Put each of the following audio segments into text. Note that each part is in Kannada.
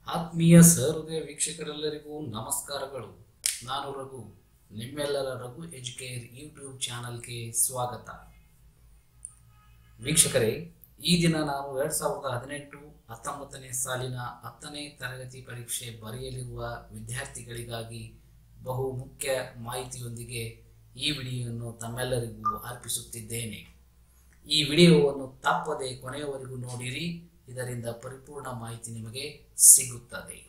ಆತ್ಮೀಯ ಸಹೃದಯ ವೀಕ್ಷಕರೆಲ್ಲರಿಗೂ ನಮಸ್ಕಾರಗಳು ನಾನು ರಘು ನಿಮ್ಮೆಲ್ಲರ ರಘು ಎಜುಕೇರ್ ಯೂಟ್ಯೂಬ್ ಚಾನಲ್ಗೆ ಸ್ವಾಗತ ವೀಕ್ಷಕರೇ ಈ ದಿನ ನಾನು ಎರಡು ಸಾವಿರದ ಹದಿನೆಂಟು ಹತ್ತೊಂಬತ್ತನೇ ಸಾಲಿನ ಹತ್ತನೇ ತರಗತಿ ಪರೀಕ್ಷೆ ಬರೆಯಲಿರುವ ವಿದ್ಯಾರ್ಥಿಗಳಿಗಾಗಿ ಬಹು ಮುಖ್ಯ ಮಾಹಿತಿಯೊಂದಿಗೆ ಈ ವಿಡಿಯೋವನ್ನು ತಮ್ಮೆಲ್ಲರಿಗೂ ಅರ್ಪಿಸುತ್ತಿದ್ದೇನೆ ಈ ವಿಡಿಯೋವನ್ನು ತಪ್ಪದೆ ಕೊನೆಯವರೆಗೂ ನೋಡಿರಿ ಇದರಿಂದ ಪರಿಪೂರ್ಣ ಮಾಹಿತಿ ನಿಮಗೆ ಸಿಗುತ್ತದೆ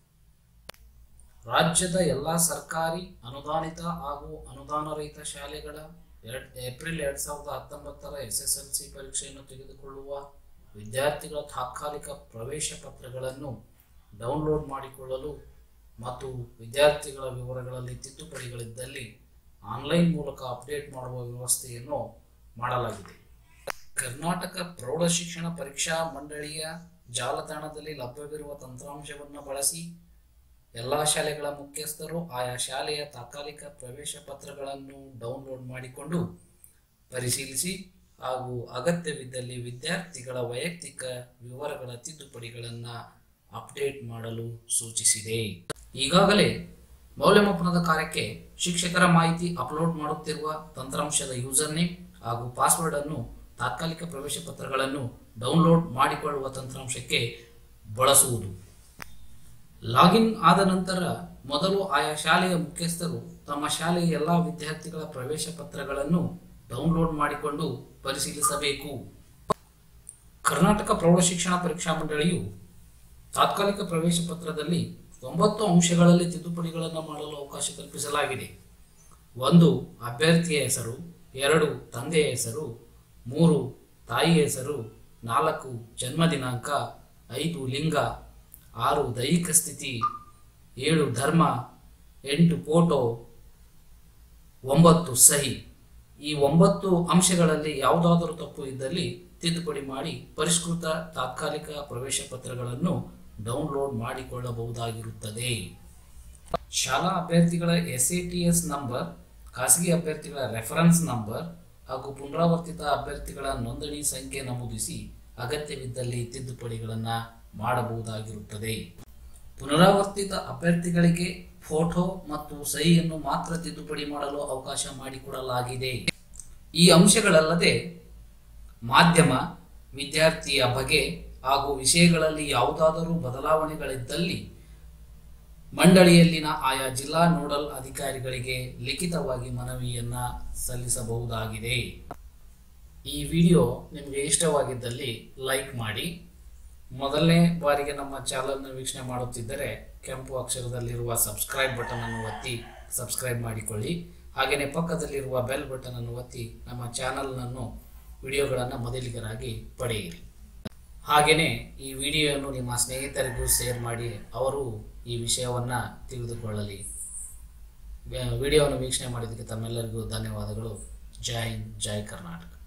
ರಾಜ್ಯದ ಎಲ್ಲ ಸರ್ಕಾರಿ ಅನುದಾನಿತ ಹಾಗೂ ಅನುದಾನರಹಿತ ಶಾಲೆಗಳ ಎರಡ್ ಏಪ್ರಿಲ್ ಎರಡ್ ಸಾವಿರದ ಹತ್ತೊಂಬತ್ತರ ಎಸ್ ಎಸ್ ಎಲ್ ಸಿ ಪರೀಕ್ಷೆಯನ್ನು ತೆಗೆದುಕೊಳ್ಳುವ ವಿದ್ಯಾರ್ಥಿಗಳ ತಾತ್ಕಾಲಿಕ ಪ್ರವೇಶ ಪತ್ರಗಳನ್ನು ಡೌನ್ಲೋಡ್ ಮಾಡಿಕೊಳ್ಳಲು ಮತ್ತು ವಿದ್ಯಾರ್ಥಿಗಳ ವಿವರಗಳಲ್ಲಿ ತಿದ್ದುಪಡಿಗಳಿದ್ದಲ್ಲಿ ಆನ್ಲೈನ್ ಮೂಲಕ ಅಪ್ಡೇಟ್ ಮಾಡುವ ವ್ಯವಸ್ಥೆಯನ್ನು ಮಾಡಲಾಗಿದೆ ಕರ್ನಾಟಕ ಪ್ರೌಢ ಶಿಕ್ಷಣ ಪರೀಕ್ಷಾ ಮಂಡಳಿಯ ಜಾಲತಾಣದಲ್ಲಿ ಲಭ್ಯವಿರುವ ತಂತ್ರಾಂಶವನ್ನು ಬಳಸಿ ಎಲ್ಲ ಶಾಲೆಗಳ ಮುಖ್ಯಸ್ಥರು ಆಯಾ ಶಾಲೆಯ ತಾತ್ಕಾಲಿಕ ಪ್ರವೇಶ ಪತ್ರಗಳನ್ನು ಡೌನ್ಲೋಡ್ ಮಾಡಿಕೊಂಡು ಪರಿಶೀಲಿಸಿ ಹಾಗೂ ಅಗತ್ಯವಿದ್ದಲ್ಲಿ ವಿದ್ಯಾರ್ಥಿಗಳ ವೈಯಕ್ತಿಕ ವಿವರಗಳ ತಿದ್ದುಪಡಿಗಳನ್ನು ಅಪ್ಡೇಟ್ ಮಾಡಲು ಸೂಚಿಸಿದೆ ಈಗಾಗಲೇ ಮೌಲ್ಯಮಾಪನದ ಕಾರ್ಯಕ್ಕೆ ಶಿಕ್ಷಕರ ಮಾಹಿತಿ ಅಪ್ಲೋಡ್ ಮಾಡುತ್ತಿರುವ ತಂತ್ರಾಂಶದ ಯೂಸರ್ ನೇಮ್ ಹಾಗೂ ಪಾಸ್ವರ್ಡ್ ಅನ್ನು ತಾತ್ಕಾಲಿಕ ಪ್ರವೇಶ ಪತ್ರಗಳನ್ನು ಡೌನ್ಲೋಡ್ ಮಾಡಿಕೊಳ್ಳುವ ತಂತ್ರಾಂಶಕ್ಕೆ ಬಳಸುವುದು ಲಾಗಿನ್ ಆದ ನಂತರ ಮೊದಲು ಆಯಾ ಶಾಲೆಯ ಮುಖ್ಯಸ್ಥರು ತಮ್ಮ ಶಾಲೆಯ ಎಲ್ಲ ವಿದ್ಯಾರ್ಥಿಗಳ ಪ್ರವೇಶ ಪತ್ರಗಳನ್ನು ಡೌನ್ಲೋಡ್ ಮಾಡಿಕೊಂಡು ಪರಿಶೀಲಿಸಬೇಕು ಕರ್ನಾಟಕ ಪ್ರೌಢಶಿಕ್ಷಣ ಪರೀಕ್ಷಾ ಮಂಡಳಿಯು ತಾತ್ಕಾಲಿಕ ಪ್ರವೇಶ ಪತ್ರದಲ್ಲಿ ಒಂಬತ್ತು ಅಂಶಗಳಲ್ಲಿ ತಿದ್ದುಪಡಿಗಳನ್ನು ಮಾಡಲು ಅವಕಾಶ ಕಲ್ಪಿಸಲಾಗಿದೆ ಒಂದು ಅಭ್ಯರ್ಥಿಯ ಹೆಸರು ಎರಡು ತಂದೆಯ ಹೆಸರು ಮೂರು ತಾಯಿಯ ಹೆಸರು ನಾಲ್ಕು ಜನ್ಮ ದಿನಾಂಕ ಐದು ಲಿಂಗ ಆರು ದೈಹಿಕ ಸ್ಥಿತಿ ಏಳು ಧರ್ಮ ಎಂಟು ಫೋಟೋ ಒಂಬತ್ತು ಸಹಿ ಈ ಒಂಬತ್ತು ಅಂಶಗಳಲ್ಲಿ ಯಾವುದಾದರೂ ತಪ್ಪು ಇದ್ದಲ್ಲಿ ತಿದ್ದುಪಡಿ ಮಾಡಿ ಪರಿಷ್ಕೃತ ತಾತ್ಕಾಲಿಕ ಪ್ರವೇಶ ಪತ್ರಗಳನ್ನು ಡೌನ್ಲೋಡ್ ಮಾಡಿಕೊಳ್ಳಬಹುದಾಗಿರುತ್ತದೆ ಶಾಲಾ ಅಭ್ಯರ್ಥಿಗಳ S A T S number ಖಾಸಗಿ ಅಭ್ಯರ್ಥಿಗಳ ರೆಫರೆನ್ಸ್ ನಂಬರ್ ಹಾಗೂ ಪುನರಾವರ್ತಿತ ಅಭ್ಯರ್ಥಿಗಳ ನೋಂದಣಿ ಸಂಖ್ಯೆ ನಮೂದಿಸಿ ಅಗತ್ಯವಿದ್ದಲ್ಲಿ ತಿದ್ದುಪಡಿಗಳನ್ನು ಮಾಡಬಹುದಾಗಿರುತ್ತದೆ ಪುನರಾವರ್ತಿತ ಅಭ್ಯರ್ಥಿಗಳಿಗೆ ಫೋಟೋ ಮತ್ತು ಸಹಿಯನ್ನು ಮಾತ್ರ ತಿದ್ದುಪಡಿ ಮಾಡಲು ಅವಕಾಶ ಮಾಡಿಕೊಡಲಾಗಿದೆ ಈ ಅಂಶಗಳಲ್ಲದೆ ಮಾಧ್ಯಮ ವಿದ್ಯಾರ್ಥಿಯ ಬಗೆ ಹಾಗೂ ವಿಷಯಗಳಲ್ಲಿ ಯಾವುದಾದರೂ ಬದಲಾವಣೆಗಳಿದ್ದಲ್ಲಿ ಮಂಡಳಿಯಲ್ಲಿನ ಆಯಾ ಜಿಲ್ಲಾ ನೋಡಲ್ ಅಧಿಕಾರಿಗಳಿಗೆ ಲಿಖಿತವಾಗಿ ಮನವಿಯನ್ನ ಸಲ್ಲಿಸಬಹುದಾಗಿದೆ ಈ ವಿಡಿಯೋ ನಿಮಗೆ ಇಷ್ಟವಾಗಿದ್ದಲ್ಲಿ ಲೈಕ್ ಮಾಡಿ ಮೊದಲನೇ ಬಾರಿಗೆ ನಮ್ಮ ಚಾನಲ್ನ ವೀಕ್ಷಣೆ ಮಾಡುತ್ತಿದ್ದರೆ ಕೆಂಪು ಅಕ್ಷರದಲ್ಲಿರುವ ಸಬ್ಸ್ಕ್ರೈಬ್ ಬಟನ್ ಅನ್ನು ಒತ್ತಿ ಸಬ್ಸ್ಕ್ರೈಬ್ ಮಾಡಿಕೊಳ್ಳಿ ಹಾಗೆಯೇ ಪಕ್ಕದಲ್ಲಿರುವ ಬೆಲ್ ಬಟನ್ ಅನ್ನು ಒತ್ತಿ ನಮ್ಮ ಚಾನಲ್ನನ್ನು ವಿಡಿಯೋಗಳನ್ನು ಮೊದಲಿಗರಾಗಿ ಪಡೆಯಿರಿ ಹಾಗೆಯೇ ಈ ವಿಡಿಯೋವನ್ನು ನಿಮ್ಮ ಸ್ನೇಹಿತರಿಗೂ ಶೇರ್ ಮಾಡಿ ಅವರು ಈ ವಿಷಯವನ್ನು ತಿಳಿದುಕೊಳ್ಳಲಿ ವಿಡಿಯೋವನ್ನು ವೀಕ್ಷಣೆ ಮಾಡಿದ್ದಕ್ಕೆ ತಮ್ಮೆಲ್ಲರಿಗೂ ಧನ್ಯವಾದಗಳು ಜೈ ಹಿಂದ್ ಜೈ ಕರ್ನಾಟಕ